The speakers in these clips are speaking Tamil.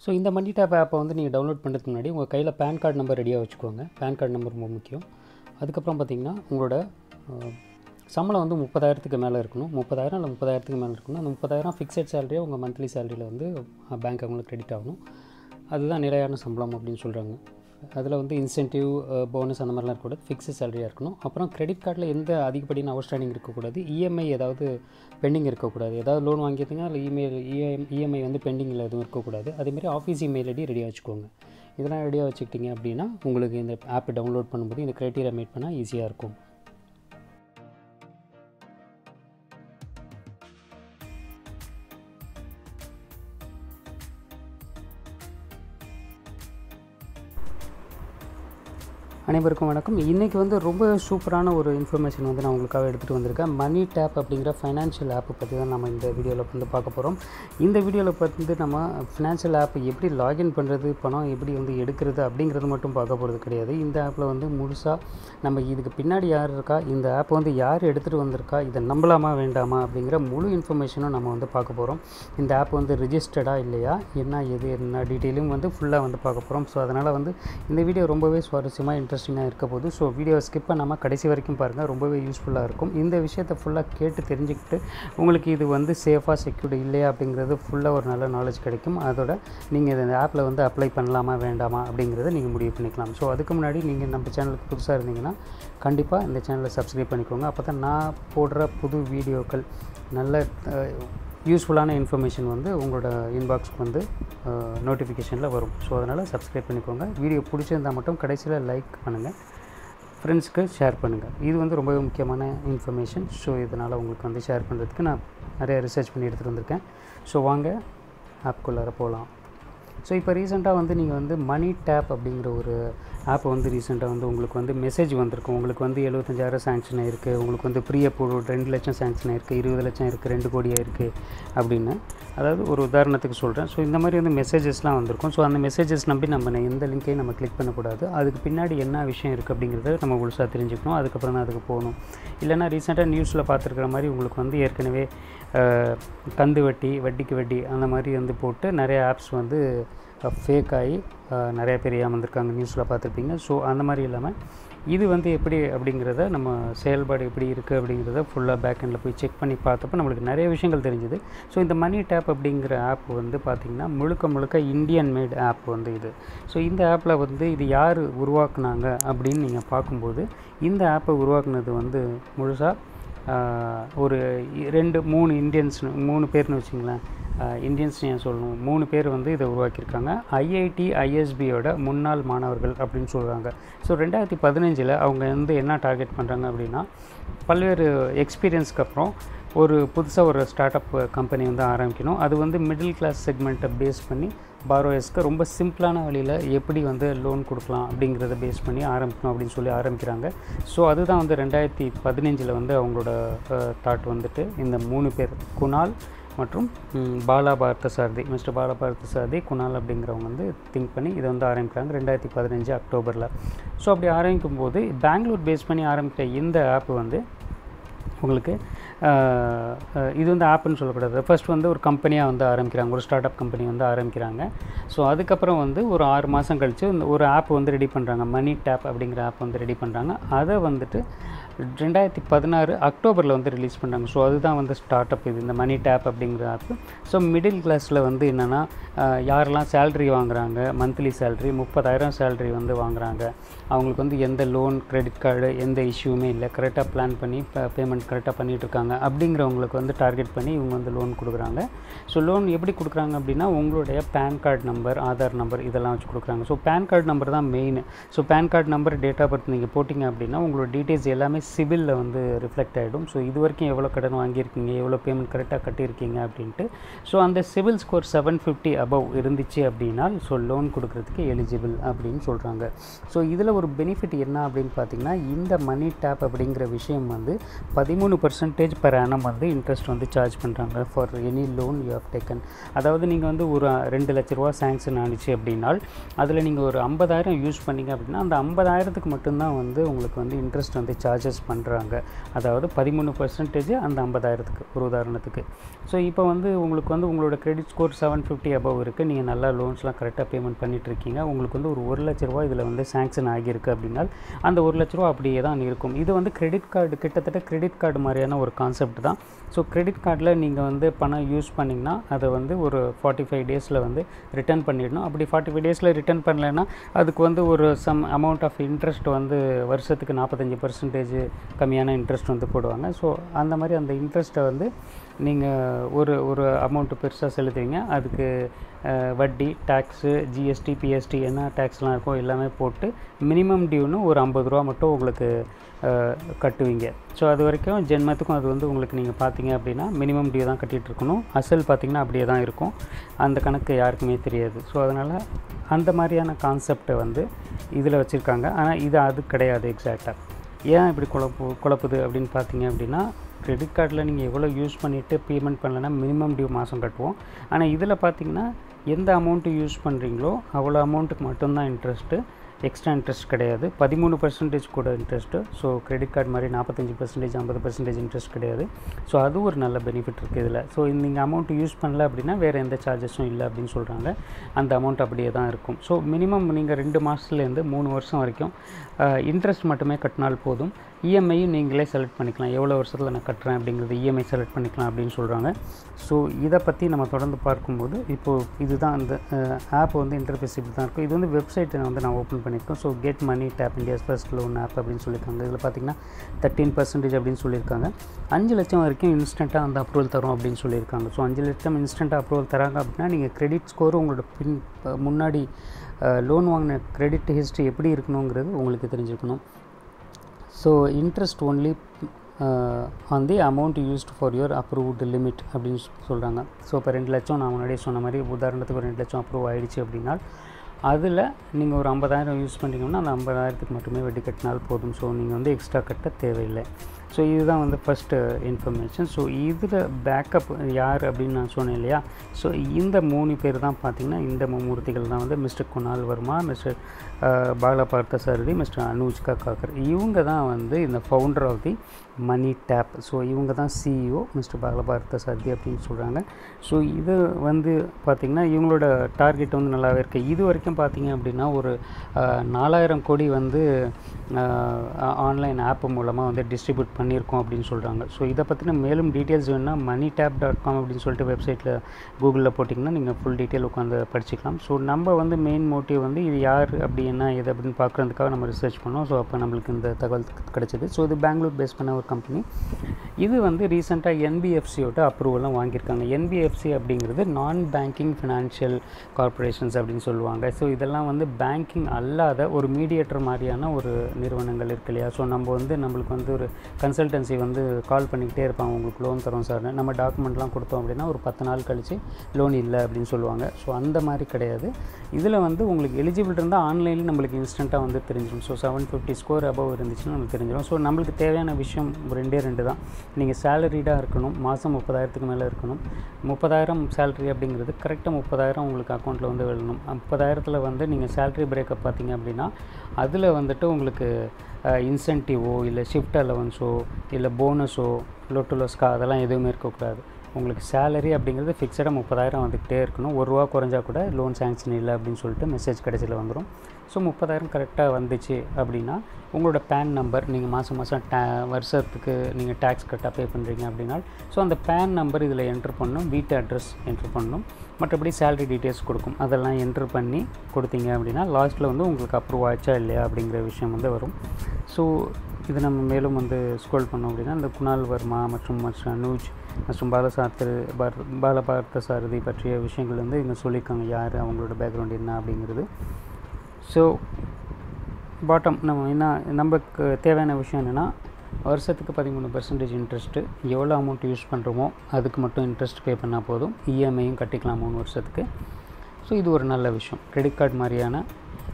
ஸோ இந்த மணி டேப் ஆப்பை வந்து நீங்கள் டவுன்லோட் பண்ணுறதுக்கு முன்னாடி உங்கள் கையில் பேன் கார்டு நம்பர் ரெடியாக வச்சுக்கோங்க பேன் கார்டு நம்பர் ரொம்ப முக்கியம் அதுக்கப்புறம் பார்த்தீங்கன்னா உங்களோட அஹ், சம்பளம் வந்து முப்பதாயிரத்துக்கு மேலே இருக்கணும் முப்பதாயிரம் இல்லை முப்பதாயிரத்துக்கு மேலே இருக்கணும் அந்த முப்பதாயிரம் ஃபிக்ஸட் சேலரியை உங்கள் மந்த்லி சேலரியில் வந்து பேங்க் அக்கௌண்ட்டில் கிரெடிட் ஆகணும் அதுதான் நிலையான சம்பளம் அப்படின்னு சொல்கிறாங்க அதில் வந்து இன்சென்டிவ் போனஸ் அந்த மாதிரிலாம் இருக்கக்கூடாது ஃபிக்ஸட் சேலரியாக இருக்கணும் அப்புறம் கிரெடிட் கார்டில் எந்த அதிகப்படியான அவுட்ஸ்டாண்டிங் இருக்கக்கூடாது இஎம்ஐ ஏதாவது பெண்டிங் இருக்கக்கூடாது ஏதாவது லோன் வாங்கியிருந்தீங்க அதில் இமெயில் இஎம்ஐ வந்து பெண்டிங்கில் எதுவும் இருக்கக்கூடாது அதேமாதிரி ஆஃபீஸ் இமெயில் ஐடி ரெடியாக வச்சுக்கோங்க இதெல்லாம் ரெடியாக வச்சுக்கிட்டிங்க அப்படின்னா உங்களுக்கு இந்த ஆப் டவுன்லோட் பண்ணும்போது இந்த க்ரைட்டீரியா மீட் பண்ணால் ஈஸியாக இருக்கும் அனைவருக்கும் வணக்கம் இன்றைக்கி வந்து ரொம்ப சூப்பரான ஒரு இன்ஃபர்மேஷன் வந்து நான் உங்களுக்காக எடுத்துகிட்டு வந்திருக்கேன் மணி டேப் அப்படிங்கிற ஃபைனான்ஷியல் ஆப்பை பற்றி தான் நம்ம இந்த வீடியோவில் வந்து பார்க்க போகிறோம் இந்த வீடியோவில் வந்து நம்ம ஃபினான்ஷியல் ஆப் எப்படி லாகின் பண்ணுறது பணம் எப்படி வந்து எடுக்கிறது அப்படிங்கிறது மட்டும் பார்க்க போகிறது கிடையாது இந்த ஆப்பில் வந்து முழுசாக நம்ம இதுக்கு பின்னாடி யார் இருக்கா இந்த ஆப்பை வந்து யார் எடுத்துகிட்டு வந்திருக்கா இதை நம்பலாமா வேண்டாமா அப்படிங்கிற முழு இன்ஃபர்மேஷனும் நம்ம வந்து பார்க்க போகிறோம் இந்த ஆப் வந்து ரிஜிஸ்டர்டா இல்லையா என்ன எது என்ன டீட்டெயிலும் வந்து ஃபுல்லாக வந்து பார்க்க போகிறோம் ஸோ அதனால் வந்து இந்த வீடியோ ரொம்பவே சுவாரஸ்யமாக இன்ட்ரெஸ்டிங்காக இருக்க போகுது ஸோ வீடியோ ஸ்கிப் பண்ணாமல் கடைசி வரைக்கும் பாருங்கள் ரொம்பவே யூஸ்ஃபுல்லாக இருக்கும் இந்த விஷயத்தை ஃபுல்லாக கேட்டு தெரிஞ்சுக்கிட்டு உங்களுக்கு இது வந்து சேஃபாக செக்யூர்டு இல்லையா அப்படிங்கிறது ஃபுல்லாக ஒரு நல்ல நாலேஜ் கிடைக்கும் அதோட நீங்கள் இந்த ஆப்பில் வந்து அப்ளை பண்ணலாமா வேண்டாமா அப்படிங்கிறத நீங்கள் முடிவு பண்ணிக்கலாம் ஸோ அதுக்கு முன்னாடி நீங்கள் நம்ம சேனலுக்கு புதுசாக இருந்தீங்கன்னா கண்டிப்பாக இந்த சேனலை சப்ஸ்கிரைப் பண்ணிக்கோங்க அப்போ தான் நான் போடுற புது வீடியோக்கள் நல்ல யூஸ்ஃபுல்லான இன்ஃபர்மேஷன் வந்து உங்களோட இன்பாக்ஸ்க்கு வந்து நோட்டிஃபிகேஷனில் வரும் ஸோ அதனால் சப்ஸ்கிரைப் பண்ணிக்கோங்க வீடியோ பிடிச்சிருந்தால் மட்டும் கடைசியில் லைக் பண்ணுங்கள் ஃப்ரெண்ட்ஸ்க்கு ஷேர் பண்ணுங்கள் இது வந்து ரொம்பவே முக்கியமான இன்ஃபர்மேஷன் ஸோ இதனால் உங்களுக்கு வந்து ஷேர் பண்ணுறதுக்கு நான் நிறைய ரிசர்ச் பண்ணி எடுத்துகிட்டு வந்திருக்கேன் ஸோ வாங்க ஆப்குள்ளார போகலாம் ஸோ இப்போ ரீசெண்டாக வந்து நீங்கள் வந்து மணி டேப் அப்படிங்கிற ஒரு ஆப் வந்து ரீசெண்டாக வந்து உங்களுக்கு வந்து மெசேஜ் வந்திருக்கும் உங்களுக்கு வந்து எழுபத்தஞ்சாயிரம் சாங்ஷன் ஆயிருக்கு உங்களுக்கு வந்து ப்ரீ அப்ரூவ் ரெண்டு லட்சம் சாங்ஷன் ஆயிருக்கு இருபது லட்சம் இருக்குது ரெண்டு கோடி ஆயிருக்கு அப்படின்னு அதாவது ஒரு உதாரணத்துக்கு சொல்கிறேன் ஸோ இந்த மாதிரி வந்து மெசேஜஸ்லாம் வந்திருக்கும் ஸோ அந்த மெசேஜஸ் நம்பி நம்ம எந்த லிங்க்கையும் நம்ம கிளிக் பண்ணக்கூடாது அதுக்கு பின்னாடி என்ன விஷயம் இருக்குது அப்படிங்கிறத நம்ம முழுசாக தெரிஞ்சுக்கணும் அதுக்கப்புறம் தான் அதுக்கு போகணும் இல்லைனா ரீசெண்டாக நியூஸில் பார்த்துருக்குற மாதிரி உங்களுக்கு வந்து ஏற்கனவே அஹ், கந்து வட்டி வட்டிக்கு வட்டி அந்த மாதிரி வந்து போட்டு நிறைய ஆப்ஸ் வந்து ஃபேக் ஆகி அஹ், நிறைய பேர் ஏமாந்துருக்காங்க நியூஸில் பார்த்துருப்பீங்க ஸோ அந்த மாதிரி இல்லாமல் இது வந்து எப்படி அப்படிங்கிறத நம்ம செயல்பாடு எப்படி இருக்குது அப்படிங்கிறத ஃபுல்லாக பேக்கெண்டில் போய் செக் பண்ணி பார்த்தப்போ நம்மளுக்கு நிறைய விஷயங்கள் தெரிஞ்சுது ஸோ இந்த மணி டேப் அப்படிங்கிற ஆப் வந்து பார்த்திங்கன்னா முழுக்க முழுக்க இந்தியன் மேட் ஆப் வந்து இது ஸோ இந்த ஆப்பில் வந்து இது யார் உருவாக்குனாங்க அப்படின்னு நீங்கள் பார்க்கும்போது இந்த ஆப்பை உருவாக்குனது வந்து முழுசாக ஆஹ் ஒரு இ- ரெண்டு மூணு இந்தியன்ஸ் மூணு பேர்னு வச்சுங்களேன் இந்தியன்ஸ் ஏன் சொல்லணும் மூணு பேர் வந்து இதை உருவாக்கியிருக்காங்க ஐஐடி ஐஎஸ்பியோட முன்னாள் மாணவர்கள் அப்படின்னு சொல்கிறாங்க ஸோ ரெண்டாயிரத்தி பதினஞ்சில் அவங்க வந்து என்ன டார்கெட் பண்ணுறாங்க அப்படின்னா பல்வேறு எக்ஸ்பீரியன்ஸ்க்கு அப்புறம் ஒரு புதுசாக ஒரு ஸ்டார்ட் அப் கம்பெனி வந்து ஆரம்பிக்கணும் அது வந்து மிடில் கிளாஸ் செக்மெண்ட்டை பேஸ் பண்ணி பாரோயர்ஸ்க்கு ரொம்ப சிம்பிளான வழியில் எப்படி வந்து லோன் கொடுக்கலாம் அப்படிங்கிறத பேஸ் பண்ணி ஆரம்பிக்கணும் அப்படின்னு சொல்லி ஆரம்பிக்கிறாங்க ஸோ அதுதான் வந்து ரெண்டாயிரத்தி பதினஞ்சில் வந்து அவங்களோட தாட் வந்துட்டு இந்த மூணு பேர் குணால் மற்றும் ம், பாலா பார்த்தசாரதி மிஸ்டர் பாலா பார்த்தசாரதி குணால் அப்படிங்கிறவங்க வந்து திங்க் பண்ணி இதை வந்து ஆரம்பிக்கிறாங்க ரெண்டாயிரத்தி பதினஞ்சு அக்டோபரில் ஸோ அப்படி ஆரம்பிக்கும் போது பெங்களூர் பேஸ் பண்ணி ஆரம்பிக்கிற இந்த ஆப் வந்து உங்களுக்கு ஆஹ், ஆஹ், இது வந்து ஆப்புன்னு சொல்லக்கூடாது ஃபர்ஸ்ட் வந்து ஒரு கம்பெனியாக வந்து ஆரம்பிக்கிறாங்க ஒரு ஸ்டார்ட் அப் கம்பெனி வந்து ஆரம்பிக்கிறாங்க ஸோ அதுக்கப்புறம் வந்து ஒரு ஆறு மாதம் கழித்து இந்த ஒரு ஆப் வந்து ரெடி பண்ணுறாங்க மணி டேப் அப்படிங்கிற ஆப் வந்து ரெடி பண்ணுறாங்க அதை வந்துட்டு ரெண்டாயிரத்தி பதினாறு அக்டோபரில் வந்து ரிலீஸ் பண்ணாங்க ஸோ அதுதான் வந்து ஸ்டார்ட் அப் இது இந்த மணி டேப் அப்படிங்கிற ஆப் ஸோ மிடில் கிளாஸில் வந்து என்னென்னா யாரெல்லாம் சேல்ரி வாங்குறாங்க மந்த்லி சேல்ரி முப்பதாயிரம் சேல்ரி வந்து வாங்குறாங்க அவங்களுக்கு வந்து எந்த லோன் கிரெடிட் கார்டு எந்த இஷ்யூமே இல்லை கரெக்டாக பிளான் பண்ணி பேமெண்ட் கரெக்டாக பண்ணிகிட்டு இருக்காங்க அப்படிங்கிறவங்களுக்கு வந்து டார்கெட் பண்ணி இவங்க வந்து லோன் கொடுக்குறாங்க ஸோ லோன் எப்படி கொடுக்குறாங்க அப்படின்னா உங்களுடைய PAN card number Aadhaar number இதெல்லாம் வச்சு கொடுக்குறாங்க ஸோ பேன் கார்டு நம்பர் தான் main so PAN card number date of birth நீங்கள் போட்டிங்க அப்படின்னா உங்களோட டீட்டெயில்ஸ் எல்லாமே சிபிலில் வந்து ரிஃப்ளெக்ட் ஆகிடும் ஸோ இது வரைக்கும் எவ்வளோ கடன் வாங்கியிருக்கீங்க எவ்வளோ பேமெண்ட் கரெக்டாக கட்டியிருக்கீங்க அப்படின்ட்டு ஸோ அந்த CIBIL score seven fifty above இருந்துச்சு அப்படின்னா ஸோ லோன் கொடுக்குறதுக்கு எலிஜிபிள் அப்படின்னு சொல்கிறாங்க ஸோ இதில் ஒரு பெனிஃபிட் என்ன அப்படின்னு பார்த்தீங்கன்னா இந்த மணி டேப் அப்படிங்கிற விஷயம் வந்து பதிமூணு பர்சன்டேஜ் பெர் ஆனம் வந்து இன்ட்ரெஸ்ட் வந்து சார்ஜ் பண்ணுறாங்க for any loan you have taken அதாவது நீங்கள் வந்து ஒரு ரெண்டு லட்ச ரூபா சேங்ஷன் ஆனிச்சு அப்படின்னால் அதில் நீங்கள் ஒரு ஐம்பதாயிரம் யூஸ் பண்ணீங்க அப்படின்னா அந்த ஐம்பதாயிரத்துக்கு மட்டும்தான் வந்து உங்களுக்கு வந்து இன்ட்ரெஸ்ட் வந்து சார்ஜஸ் பண்ணுறாங்க அதாவது பதிமூணு பர்சன்டேஜ் அந்த ஐம்பதாயிரத்துக்கு ஒரு உதாரணத்துக்கு ஸோ இப்போ வந்து உங்களுக்கு வந்து உங்களோட credit score seven fifty above இருக்குது நீங்கள் நல்லா லோன்ஸ்லாம் கரெக்டாக பேமெண்ட் பண்ணிட்டு இருக்கீங்க உங்களுக்கு வந்து ஒரு ஒரு லட்ச ரூபா இதில் வந்து சேங்ஷன் ஆகியிருக்கு அப்படின்னா அந்த ஒரு லட்ச ரூபா அப்படியே தான் இருக்கும் இது வந்து கிரெடிட் கார்டு கிட்டத்தட்ட கிரெடிட் கார்டு மாதிரியான ஒரு கான்செப்ட் தான் ஸோ கிரெடிட் கார்டில் நீங்கள் வந்து பணம் யூஸ் பண்ணிங்கன்னா அதை வந்து ஒரு ஃபார்ட்டி ஃபைவ் டேஸில் வந்து ரிட்டர்ன் பண்ணிடணும் அப்படி ஃபார்ட்டி ஃபைவ் டேஸில் ரிட்டர்ன் பண்ணலைன்னா அதுக்கு வந்து ஒரு சம் அமௌண்ட் ஆஃப் இன்ட்ரெஸ்ட் வந்து வருஷத்துக்கு நாற்பத்தஞ்சு பர்சன்டேஜ் கம்மியான இன்ட்ரெஸ்ட் வந்து போடுவாங்க ஸோ அந்த மாதிரி அந்த இன்ட்ரெஸ்ட்டை வந்து நீங்கள் ஒரு ஒரு அமௌண்ட்டு பெருசாக செலுத்துவீங்க அதுக்கு அஹ், வட்டி டேக்ஸு ஜிஎஸ்டி பிஎஸ்டி என்ன டேக்ஸ்லாம் இருக்கோ எல்லாமே போட்டு மினிமம் டியூன்னு ஒரு ஐம்பது ரூபா மட்டும் உங்களுக்கு அஹ், கட்டுவீங்க ஸோ அது வரைக்கும் ஜென்மத்துக்கும் அது வந்து உங்களுக்கு நீங்கள் பார்த்தீங்க அப்படின்னா மினிமம் டியூ தான் கட்டிகிட்டு இருக்கணும் அசல் பார்த்தீங்கன்னா அப்படியே தான் இருக்கும் அந்த கணக்கு யாருக்குமே தெரியாது ஸோ அதனால் அந்த மாதிரியான கான்செப்டை வந்து இதில் வச்சுருக்காங்க ஆனால் இது அது கிடையாது எக்ஸாக்டாக ஏன் இப்படி குழப்பு குழப்புது அப்படின்னு பார்த்தீங்க அப்படின்னா கிரெடிட் கார்டில் நீங்கள் எவ்வளோ யூஸ் பண்ணிவிட்டு பேமெண்ட் பண்ணலன்னா மினிமம் டியூ மாதம் கட்டுவோம் ஆனால் இதில் பார்த்தீங்கன்னா எந்த அமௌண்ட்டு யூஸ் பண்ணுறீங்களோ அவ்வளோ அமௌண்ட்டுக்கு மட்டும்தான் இன்ட்ரெஸ்ட்டு எக்ஸ்ட்ரா இன்ட்ரெஸ்ட் கிடையாது பதிமூணு பர்சன்டேஜ் கூட இன்ட்ரெஸ்ட்டு ஸோ கிரெடிட் கார்டு மாதிரி நாற்பத்தஞ்சு பர்சன்டேஜ் ஐம்பது பர்சன்டேஜ் இன்ட்ரெஸ்ட் கிடையாது ஸோ அது ஒரு நல்ல பெனிஃபிட் இருக்குது இதில் ஸோ நீங்கள் அமௌண்ட் யூஸ் பண்ணல அப்படின்னா வேறு எந்த சார்ஜஸும் இல்லை அப்படின்னு சொல்கிறாங்க அந்த அமௌண்ட் அப்படியே தான் இருக்கும் ஸோ மினிமம் நீங்கள் ரெண்டு மாதத்துலேருந்து மூணு வருஷம் வரைக்கும் இன்ட்ரெஸ்ட் மட்டுமே கட்டினால் போதும் இஎம்ஐயும் நீங்களே செலக்ட் பண்ணிக்கலாம் எவ்வளோ வருஷத்தில் நான் கட்டுறேன் அப்படிங்கிறது இஎம்ஐ செலக்ட் பண்ணிக்கலாம் அப்படின்னு சொல்கிறாங்க ஸோ இதை பற்றி நம்ம தொடர்ந்து பார்க்கும்போது இப்போது இதுதான் அந்த ஆப் வந்து இன்டர்ஃபேஸ் இப்படி தான் இருக்கும் இது வந்து வெப்சைட்டை வந்து நான் ஓப்பன் பண்ணியிருக்கோம் so get money tap India's first loan app அப்படின்னு சொல்லியிருக்காங்க இதில் பார்த்தீங்கன்னா தேர்ட்டீன் பர்சன்டேஜ் அப்படின்னு சொல்லியிருக்காங்க அஞ்சு லட்சம் வரைக்கும் இன்ஸ்டண்ட்டாக அந்த அப்ரூவல் தரும் அப்படின்னு சொல்லியிருக்காங்க ஸோ அஞ்சு லட்சம் இன்ஸ்டண்ட்டாக அப்ரூவல் தராங்க அப்படின்னா நீங்கள் கிரெடிட் ஸ்கோர் உங்களோட பின் முன்னாடி லோன் வாங்கின கிரெடிட் ஹிஸ்ட்ரி எப்படி இருக்கணுங்கிறது உங்களுக்கு தெரிஞ்சுக்கணும் so interest only on the amount used for your approved limit அப்படின்னு சொல்கிறாங்க ஸோ இப்போ ரெண்டு லட்சம் நான் முன்னாடியே சொன்ன மாதிரி உதாரணத்துக்கு ஒரு ரெண்டு லட்சம் அப்ரூவ் ஆகிடுச்சு அப்படின்னா அதில் நீங்கள் ஒரு ஐம்பதாயிரம் யூஸ் பண்ணிங்கன்னா அந்த ஐம்பதாயிரத்துக்கு மட்டுமே வட்டி கட்டினால் போதும் ஸோ நீங்கள் வந்து எக்ஸ்ட்ரா கட்ட தேவையில்லை ஸோ இதுதான் வந்து ஃபஸ்ட்டு இன்ஃபர்மேஷன் ஸோ இதில் பேக்கப் யார் அப்படின்னு நான் சொன்னேன் இல்லையா ஸோ இந்த மூணு பேர் தான் பார்த்திங்கன்னா இந்த மும்மூர்த்திகள் தான் வந்து mister Kunal Varma mister Bala Parthasarathy mister Anuj Kakker இவங்க தான் வந்து இந்த founder of the money tap so இவங்க தான் சிஇஓ மிஸ்டர் பாலா பார்த்த சாரதி அப்படின்னு சொல்கிறாங்க ஸோ இது வந்து பார்த்திங்கன்னா இவங்களோட டார்கெட் வந்து நல்லாவே இருக்குது இது வரைக்கும் பார்த்திங்க அப்படின்னா ஒரு நாலாயிரம் கோடி வந்து ஆன்லைன் ஆப் மூலமாக வந்து டிஸ்ட்ரிபியூட் பண்ணியிருக்கோம் அப்படின்னு சொல்கிறாங்க ஸோ இதை பற்றின மேலும் டீட்டெயில்ஸ் வேணுன்னா மணி டேப் டாட் காம் அப்படின்னு சொல்லிட்டு வெப்சைட்டில் கூகுளில் போட்டிங்கன்னா நீங்கள் ஃபுல் டீட்டெயில் உட்காந்து படிச்சுக்கலாம் ஸோ நம்ம வந்து மெயின் மோட்டிவ் வந்து இது யார் அப்படி என்ன எது அப்படின்னு பார்க்குறதுக்காக நம்ம ரிசர்ச் பண்ணோம் ஸோ அப்போ நம்மளுக்கு இந்த தகவல் கிடச்சிது ஸோ இது பெங்களூர் பேஸ் பண்ண ஒரு கம்பெனி இது வந்து ரீசெண்டாக என்பிஎஃப்சியோட அப்ரூவலாம் வாங்கியிருக்காங்க என்பிஎஃப்சி அப்படிங்கிறது நான் பேங்கிங் ஃபினான்ஷியல் கார்பரேஷன்ஸ் அப்படின்னு சொல்லுவாங்க ஸோ இதெல்லாம் வந்து பேங்கிங் அல்லாத ஒரு மீடியேட்டர் மாதிரியான ஒரு நிறுவனங்கள் இருக்கு இல்லையா ஸோ நம்ம வந்து நம்மளுக்கு வந்து ஒரு கன்சல்டன்சி வந்து கால் பண்ணிக்கிட்டே இருப்பாங்க உங்களுக்கு லோன் தரோம் சார் நம்ம டாக்குமெண்ட்லாம் கொடுத்தோம் அப்படின்னா ஒரு பத்து நாள் கழித்து லோன் இல்லை அப்படின்னு சொல்லுவாங்க ஸோ அந்த மாதிரி கிடையாது இதில் வந்து உங்களுக்கு எலிஜிபிள் இருந்தால் ஆன்லைனில் நம்மளுக்கு இன்ஸ்டண்ட்டாக வந்து தெரிஞ்சிடும் so seven fifty score above இருந்துச்சுன்னா நமக்கு தெரிஞ்சிடும் ஸோ நம்மளுக்கு தேவையான விஷயம் ரெண்டே ரெண்டு தான் நீங்கள் சேலரிடாக இருக்கணும் மாதம் முப்பதாயிரத்துக்கு மேலே இருக்கணும் முப்பதாயிரம் சேலரி அப்படிங்கிறது கரெக்டாக முப்பதாயிரம் உங்களுக்கு அக்கௌண்ட்டில் வந்து விழணும் முப்பதாயிரத்தில் வந்து நீங்கள் சேலரி பிரேக்கப் பார்த்தீங்க அப்படின்னா அதில் வந்துட்டு உங்களுக்கு இன்சென்டிவோ இல்லை ஷிஃப்ட் அலவன்ஸோ இல்லை போனஸோ லொட்டுலோஸ்கா அதெல்லாம் எதுவுமே இருக்கக்கூடாது உங்களுக்கு சேலரி அப்படிங்கிறது ஃபிக்ஸடாக முப்பதாயிரம் வந்துக்கிட்டே இருக்கணும் ஒரு ரூபா குறைஞ்சா கூட லோன் சேங்ஷன் இல்லை அப்படின்னு சொல்லிட்டு மெசேஜ் கடைசியில் வந்துடும் ஸோ முப்பதாயிரம் கரெக்டாக வந்துச்சு அப்படின்னா உங்களோட பேன் நம்பர் நீங்கள் மாதம் மாதம் டே வருஷத்துக்கு நீங்கள் டேக்ஸ் கட்டாக பே பண்ணுறீங்க அப்படின்னா ஸோ அந்த பேன் நம்பர் இதில் என்ட்ரு பண்ணணும் வீட்டு அட்ரஸ் என்ட்ரு பண்ணணும் மற்றபடி சேலரி டீட்டெயில்ஸ் கொடுக்கும் அதெல்லாம் என்ட்ரு பண்ணி கொடுத்தீங்க அப்படின்னா லாஸ்ட்டில் வந்து உங்களுக்கு அப்ரூவ் ஆச்சா இல்லையா அப்படிங்கிற விஷயம் வந்து வரும் ஸோ இது நம்ம மேலும் வந்து ஸ்க்ரோல் பண்ணோம் அப்படின்னா இந்த குணால் வர்மா மற்றும் மற்றும் அனுஜ் மற்றும் பாலசாத்திர பார் பாலபார்த்த சாரதி பற்றிய விஷயங்கள் வந்து இங்கே சொல்லியிருக்காங்க யார் அவங்களோட பேக்ரவுண்ட் என்ன அப்படிங்கிறது ஸோ பாட்டம் நம்ம என்ன நமக்கு தேவையான விஷயம் என்னென்னா வருஷத்துக்கு பதிமூணு பர்சன்டேஜ் இன்ட்ரெஸ்ட்டு எவ்வளோ அமௌண்ட் யூஸ் பண்ணுறோமோ அதுக்கு மட்டும் இன்ட்ரெஸ்ட் பே பண்ணால் போதும் இஎம்ஐயும் கட்டிக்கலாம் மூணு வருஷத்துக்கு ஸோ இது ஒரு நல்ல விஷயம் கிரெடிட் கார்டு மாதிரியான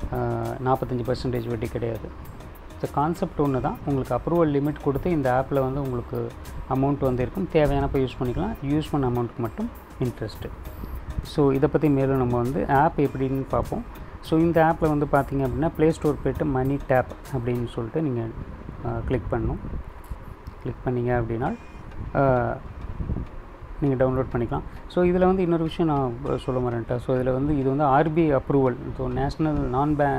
நாற்பத்தஞ்சு பர்சன்டேஜ் வட்டி கிடையாது ஸோ கான்செப்ட் ஒன்று தான் உங்களுக்கு அப்ரூவல் லிமிட் கொடுத்து இந்த ஆப்பில் வந்து உங்களுக்கு அமௌண்ட் வந்து இருக்கும் தேவையானப்போ யூஸ் பண்ணிக்கலாம் யூஸ் பண்ண அமௌண்ட்டுக்கு மட்டும் இன்ட்ரெஸ்ட்டு ஸோ இதை பற்றி மேலும் நம்ம வந்து ஆப் எப்படின்னு பார்ப்போம் ஸோ இந்த ஆப்பில் வந்து பார்த்தீங்க அப்படின்னா ப்ளே ஸ்டோர் போய்ட்டு மணி டேப் அப்படின்னு சொல்லிட்டு நீங்கள் கிளிக் பண்ணணும் கிளிக் பண்ணீங்க அப்படின்னா நீங்கள் டவுன்லோட் பண்ணிக்கலாம் ஸோ இதில் வந்து இன்னொரு விஷயம் நான் சொல்ல மாட்டேன்ட்டேன் ஸோ இதில் வந்து இது வந்து ஆர்பிஐ அப்ரூவல் ஸோ நேஷ்னல் நான் பே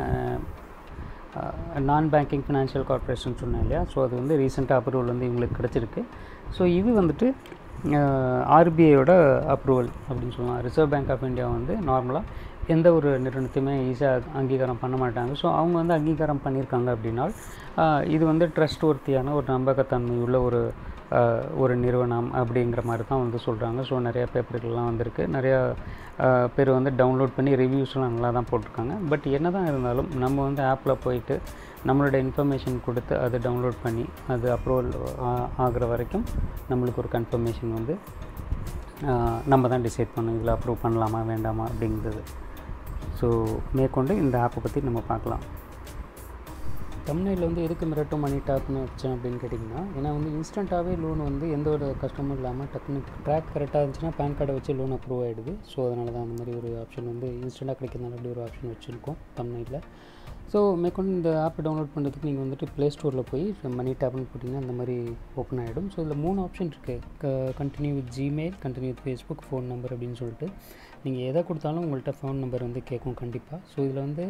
நான் பேங்கிங் ஃபினான்ஷியல் கார்பரேஷன் சொன்னேன் இல்லையா ஸோ அது வந்து ரீசெண்டாக அப்ரூவல் வந்து இவங்களுக்கு கிடச்சிருக்கு ஸோ இது வந்துட்டு ஆர்பிஐயோட அப்ரூவல் அப்படின்னு சொல்லலாம் ரிசர்வ் பேங்க் ஆஃப் இந்தியா வந்து நார்மலாக எந்த ஒரு நிறுவனத்தையுமே ஈஸியாக அங்கீகாரம் பண்ண மாட்டாங்க ஸோ அவங்க வந்து அங்கீகாரம் பண்ணியிருக்காங்க அப்படின்னா இது வந்து ட்ரஸ்ட் ஒர்த்தியான ஒரு நம்பகத்தன்மை உள்ள ஒரு ஒரு நிறுவனம் அப்படிங்கிற மாதிரி தான் வந்து சொல்கிறாங்க ஸோ நிறையா பேப்பர்கள்லாம் வந்திருக்கு நிறையா பேர் வந்து டவுன்லோட் பண்ணி ரிவ்யூஸ்லாம் நல்லா தான் போட்டிருக்காங்க பட் என்ன தான் இருந்தாலும் நம்ம வந்து ஆப்பில் போயிட்டு நம்மளோட இன்ஃபர்மேஷன் கொடுத்து அதை டவுன்லோட் பண்ணி அது அப்ரூவல் ஆகிற வரைக்கும் நம்மளுக்கு ஒரு கன்ஃபர்மேஷன் வந்து நம்ம தான் டிசைட் பண்ணணும் இதில் அப்ரூவ் பண்ணலாமா வேண்டாமா அப்படிங்கிறது ஸோ மேற்கொண்டு இந்த ஆப்பை பற்றி நம்ம பார்க்கலாம் தமிழ்நாட்டில் வந்து எதுக்கு மிரட்டும் மணி டாப்னு வச்சேன் அப்படின்னு கேட்டிங்கன்னா ஏன்னா வந்து இன்ஸ்டண்ட்டாகவே லோன் வந்து எந்த ஒரு கஷ்டமும் இல்லாமல் டக்குனு ட்ராக் கரெக்டாக இருந்துச்சுன்னா பேன் கார்டை வச்சு லோன் அப்ரூவ் ஆகிடுது ஸோ அதனால தான் அந்த மாதிரி ஒரு ஆப்ஷன் வந்து இன்ஸ்டண்ட்டாக கிடைக்கிறதுனால அப்படி ஒரு ஆப்ஷன் வச்சுருக்கோம் தமிழ்நாட்டில் ஸோ மேற்கொண்டு இந்த ஆப்பை டவுன்லோட் பண்ணுறதுக்கு நீங்கள் வந்துட்டு ப்ளே ஸ்டோரில் போய் மணி டேப்னு போட்டிங்கன்னா அந்த மாதிரி ஓப்பன் ஆகிடும் ஸோ இதில் மூணு ஆப்ஷன் இருக்குது continue with Gmail continue with Facebook phone number அப்படின்னு சொல்லிட்டு நீங்கள் எதை கொடுத்தாலும் உங்கள்கிட்ட ஃபோன் நம்பர் வந்து கேட்கும் கண்டிப்பாக ஸோ இதில் வந்து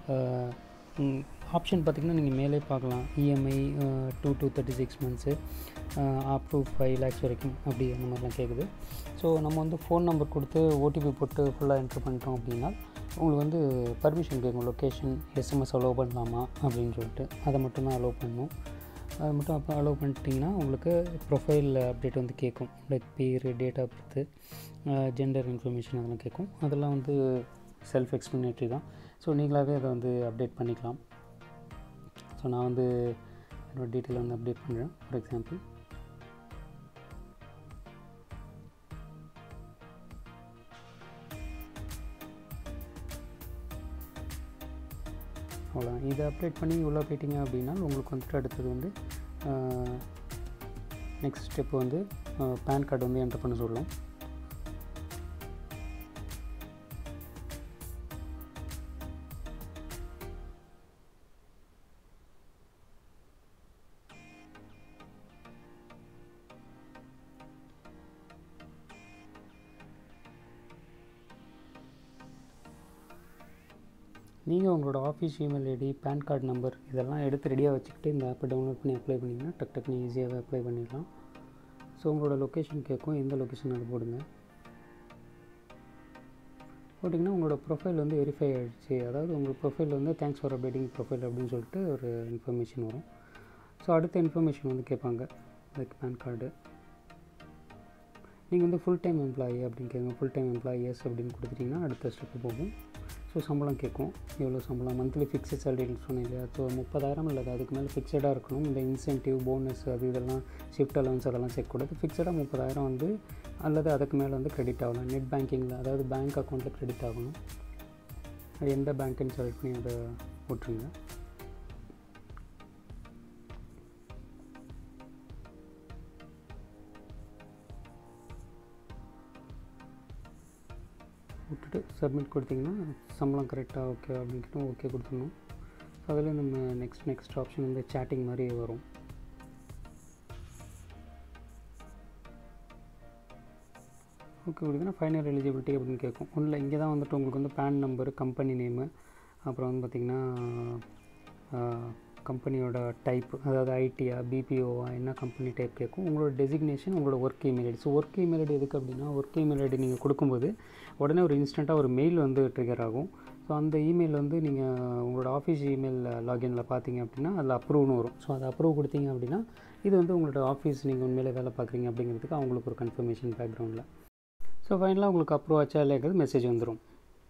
ஆப்ஷன் பார்த்திங்கன்னா நீங்கள் மேலே பார்க்கலாம் EMI two two thirty six months up to five lakhs வரைக்கும் அப்படி அந்த மாதிரிலாம் கேட்குது ஸோ நம்ம வந்து ஃபோன் நம்பர் கொடுத்து ஓடிபி போட்டு ஃபுல்லாக என்ட்ரு பண்ணிட்டோம் அப்படின்னா உங்களுக்கு வந்து பர்மிஷன் கேட்கும் லொக்கேஷன் எஸ்எம்எஸ் அலோவ் பண்ணலாமா அப்படின்னு சொல்லிட்டு அதை மட்டும் தான் அலோவ் பண்ணணும் அது மட்டும் அப்போ அலோவ் பண்ணிட்டீங்கன்னா உங்களுக்கு ப்ரொஃபைல் அப்டேட் வந்து கேட்கும் லைக் பேர் date of birth gender information அதெல்லாம் கேட்கும் அதெல்லாம் வந்து செல்ஃப் எக்ஸ்ப்ளனேட்ரி தான் ஸோ நீங்களாகவே அதை வந்து அப்டேட் பண்ணிக்கலாம் ஸோ நான் வந்து என்னோடய டீட்டெயில் வந்து அப்டேட் பண்ணுறேன் ஃபார் எக்ஸாம்பிள் அவ்வளோதான் இதை அப்டேட் பண்ணி உள்ளே போயிட்டீங்க அப்படின்னா உங்களுக்கு வந்துட்டு அடுத்தது வந்து நெக்ஸ்ட் ஸ்டெப் வந்து பேன் கார்டு வந்து என்டர் பண்ண சொல்லலாம் நீங்கள் உங்களோட office email ID PAN card number இதெல்லாம் எடுத்து ரெடியாக வச்சுக்கிட்டு இந்த ஆப்பை டவுன்லோட் பண்ணி அப்ளை பண்ணிங்கன்னா டக் டக்குனு ஈஸியாகவே அப்ளை பண்ணிடலாம் ஸோ உங்களோட லொக்கேஷன் கேட்கும் எந்த லொக்கேஷன் அது போடுங்க போட்டிங்கன்னா உங்களோட ப்ரொஃபைல் வந்து வெரிஃபை ஆகிடுச்சு அதாவது உங்கள் ப்ரொஃபைல் வந்து தேங்க்ஸ் ஃபார் அப்டேட்டிங் ப்ரொஃபைல் அப்படின்னு சொல்லிட்டு ஒரு இன்ஃபர்மேஷன் வரும் ஸோ அடுத்த இன்ஃபர்மேஷன் வந்து கேட்பாங்க லைக் பேன் கார்டு நீங்கள் வந்து ஃபுல் டைம் எம்ப்ளாயி அப்படின்னு கேட்குங்க ஃபுல் டைம் எம்ப்ளாயி எஸ் அப்படின்னு கொடுத்துட்டிங்கன்னா அடுத்த ஸ்டெப்பு போகும் ஸோ சம்பளம் கேட்கும் எவ்வளோ சம்பளம் மந்த்லி ஃபிக்ஸட் சேலரின்னு சொன்னேன் இல்லையா ஸோ முப்பதாயிரம் இல்லை அதுக்கு மேலே ஃபிக்ஸடாக இருக்கணும் இந்த இன்சென்டிவ் போனஸ் அது இதெல்லாம் ஷிஃப்ட் அலவன்ஸ் அதெல்லாம் சேர்க்கக்கூடாது ஃபிக்ஸடாக முப்பதாயிரம் வந்து அல்லது அதுக்கு மேலே வந்து கிரெடிட் ஆகலாம் நெட் பேங்கிங்கில் அதாவது பேங்க் அக்கௌண்ட்டில் கிரெடிட் ஆகணும் அது எந்த பேங்க்குன்னு செலக்ட் பண்ணி அதை போட்டுருங்க விட்டுட்டு சப்மிட் கொடுத்தீங்கன்னா சம்பளம் கரெக்டாக ஓகே அப்படின்ட்டு ஓகே கொடுத்துடணும் ஸோ அதில் நம்ம நெக்ஸ்ட் நெக்ஸ்ட் ஆப்ஷன் வந்து சேட்டிங் மாதிரி வரும் ஓகே கொடுத்தீங்கன்னா ஃபைனல் எலிஜிபிலிட்டி அப்படின்னு கேட்கும் ஒன்றில் இங்கே தான் வந்துட்டு உங்களுக்கு வந்து பேன் நம்பரு கம்பெனி நேமு அப்புறம் வந்து பார்த்திங்கன்னா கம்பெனியோட டைப் அதாவது ஐடியா பிபிஓவா என்ன கம்பெனி டைப் கேட்கும் உங்களோட டெசிக்னேஷன் உங்களோட work email ID so work email ID எதுக்கு அப்படின்னா ஒர்க் இமெயில் ஐடி நீங்கள் கொடுக்கும்போது உடனே ஒரு இன்ஸ்டண்ட்டாக ஒரு மெயில் வந்து ட்ரிகர் ஆகும் ஸோ அந்த இமெயில் வந்து நீங்கள் உங்களோட ஆஃபீஸ் இமெயில் லாகினில் பார்த்தீங்க அப்படின்னா அதில் அப்ரூவ்னு வரும் ஸோ அதை அப்ரூவ் கொடுத்தீங்க அப்படின்னா இது வந்து உங்களோட ஆஃபீஸ் நீங்கள் உண்மையிலே வேலை பார்க்குறீங்க அப்படிங்கிறதுக்கு அவங்களுக்கு ஒரு கன்ஃபர்மேஷன் பேக்ரவுண்டில் ஸோ ஃபைனலாக உங்களுக்கு அப்ரூவ் ஆச்சா இல்லைங்கிறது மெசேஜ் வந்துடும்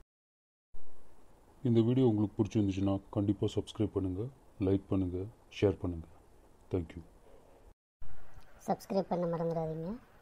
இந்த வீடியோ உங்களுக்கு பிடிச்சிருந்துச்சுன்னா கண்டிப்பாக சப்ஸ்கிரைப் பண்ணுங்கள் லைக் பண்ணுங்கள் ஷேர் பண்ணுங்கள் தேங்க்யூ சப்ஸ்கிரைப் பண்ண மறந்துடாதீங்க